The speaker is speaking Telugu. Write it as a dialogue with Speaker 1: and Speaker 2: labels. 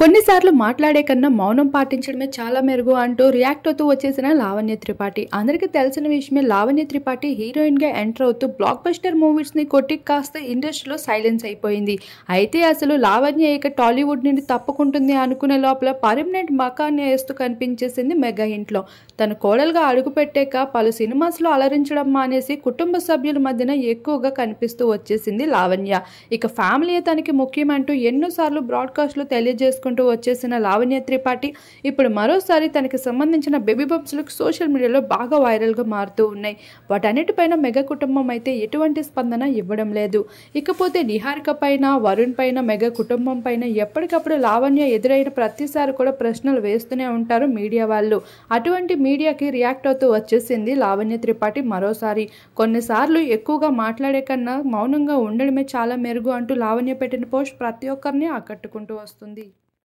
Speaker 1: కొన్నిసార్లు మాట్లాడే కన్నా మౌనం పాటించడమే చాలా మెరుగు అంటూ రియాక్ట్ అవుతూ వచ్చేసిన లావణ్య త్రిపాఠి అందరికీ తెలిసిన విషయమే లావణ్య త్రిపాఠి హీరోయిన్గా ఎంటర్ అవుతూ బ్లాక్ బస్టర్ మూవీస్ని కొట్టి కాస్త ఇండస్ట్రీలో సైలెన్స్ అయిపోయింది అయితే అసలు లావణ్య ఇక టాలీవుడ్ నుండి తప్పుకుంటుంది అనుకునే లోపల పర్మనెంట్ మకాన్ని వేస్తూ కనిపించేసింది మెగా ఇంట్లో తన కోడలుగా అడుగుపెట్టాక పలు సినిమాస్లో అలరించడం మానేసి కుటుంబ సభ్యుల మధ్యన ఎక్కువగా కనిపిస్తూ వచ్చేసింది లావణ్య ఇక ఫ్యామిలీ తనకి ముఖ్యమంటూ ఎన్నోసార్లు బ్రాడ్కాస్ట్లో తెలియజేసుకుంటూ వచ్చేసిన లావణ్య త్రిపాఠి ఇప్పుడు మరోసారి తనకి సంబంధించిన బేబీ బంప్స్లు సోషల్ మీడియాలో బాగా వైరల్గా మారుతూ ఉన్నాయి వాటన్నిటిపైన మెగా కుటుంబం అయితే ఎటువంటి స్పందన ఇవ్వడం లేదు ఇకపోతే నిహారిక పైన వరుణ్ పైన మెగా కుటుంబం పైన ఎప్పటికప్పుడు లావణ్య ఎదురైన ప్రతిసారి కూడా ప్రశ్నలు వేస్తూనే ఉంటారు మీడియా వాళ్ళు అటువంటి మీడియాకి రియాక్ట్ అవుతూ వచ్చేసింది లావణ్య త్రిపాఠి మరోసారి కొన్నిసార్లు ఎక్కువగా మాట్లాడే కన్నా మౌనంగా ఉండడమే చాలా మెరుగు అంటూ లావణ్య పెట్టిన పోస్ట్ ప్రతి ఒక్కరిని ఆకట్టుకుంటూ వస్తుంది